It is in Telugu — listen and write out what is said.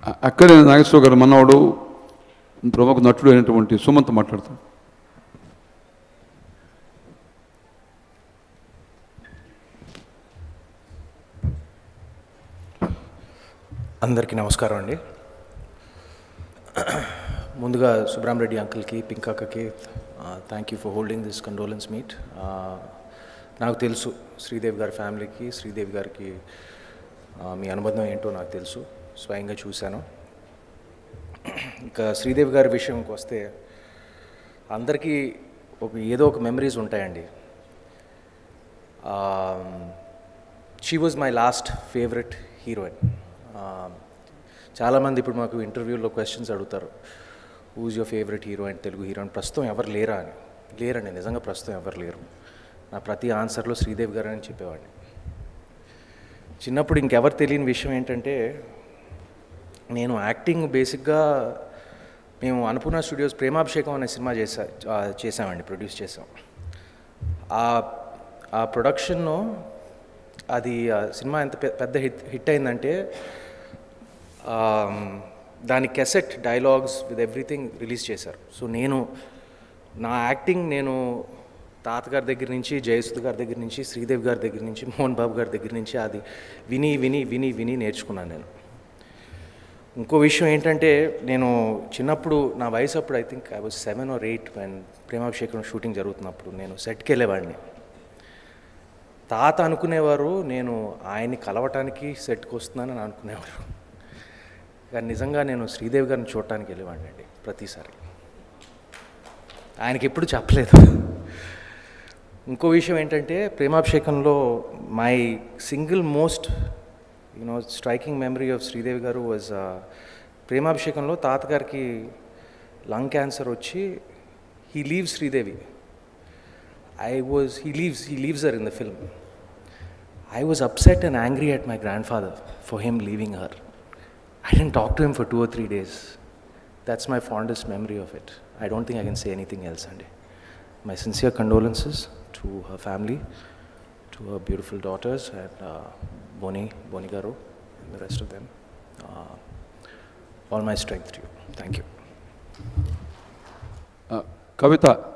అ- అక్కడే నాగేశ్వర గారు మనవాడు ప్రముఖ నటుడు అయినటువంటి సుమంత్ మాట్లాడతాడు అందరికీ నమస్కారం అండి ముందుగా సుబ్రహ్మరెడ్డి అంకుల్కి పింకక్కకి thank you for holding this condolence meet నాకు తెలుసు శ్రీదేవి గారి ఫ్యామిలీకి శ్రీదేవి గారికి ఆ, మీ అనుబంధం ఏంటో నాకు తెలుసు స్వయంగా చూశాను ఇంకా శ్రీదేవి గారి విషయంకి వస్తే అందరికీ ఒక ఏదో ఒక మెమరీస్ ఉంటాయండి she was my last favourite heroine చాలామంది ఇప్పుడు మాకు ఇంటర్వ్యూలో క్వశ్చన్స్ అడుగుతారు who's your favourite heroine Telugu heroine ప్రస్తుతం ఎవరు లేరా అని లేరండి నిజంగా ప్రస్తుతం ఎవరు లేరు నా ప్రతి ఆన్సర్లో శ్రీదేవి గారు అని చెప్పేవాడిని చిన్నప్పుడు ఇంకెవరు తెలియని విషయం ఏంటంటే నేను యాక్టింగ్ బేసిక్గా మేము అన్నపూర్ణ స్టూడియోస్ ప్రేమాభిషేకం అనే సినిమా చేసా ఆ, చేసామండి ప్రొడ్యూస్ చేసాం ఆ ఆ ప్రొడక్షన్ను అది ఆ సినిమా ఎంత పె- పెద్ద హిట్ హిట్ అయిందంటే ఆమ్, దాని cassette dialogues with everything release చేశారు సో నేను నా యాక్టింగ్ నేను తాతగారి దగ్గర నుంచి జయసుద్ గారి దగ్గర నుంచి శ్రీదేవి గారి దగ్గర నుంచి మోహన్ బాబు గారి దగ్గర నుంచి అది విని విని విని విని నేర్చుకున్నాను నేను ఇంకో విషయం ఏంటంటే నేను చిన్నప్పుడు నా వయసు అప్పుడు I think I was seven or eight when Premabhishekam shooting జరుగుతున్నప్పుడు నేను సెట్కి వెళ్ళేవాడిని తాత అనుకునేవారు నేను ఆయన్ని కలవటానికి సెట్కి వస్తున్నానని అనుకునేవారు కానీ నిజంగా నేను శ్రీదేవి గారిని చూడటానికి వెళ్ళేవాడిని అండి ప్రతిసారి ఆయనకి ఎప్పుడు చెప్పలేదు ఇంకో విషయం ఏంటంటే ప్రేమాభిషేకంలో my single most you know striking memory of Sridevi గారు వాజ్ ప్రేమాభిషేకంలో తాతగారికి లంగ్ క్యాన్సర్ వచ్చి he leave Sridevi I was, he leaves, he leaves her in the film. I was upset and angry at my grandfather for him leaving her. I didn't talk to him for two or three days. That's my fondest memory of it. I don't think I can say anything else, Andy. My sincere condolences to her family, to her beautiful daughters, and uh, Boni, Boni Garu, and the rest of them. Uh, all my strength to you. Thank you. ఆ, కవిత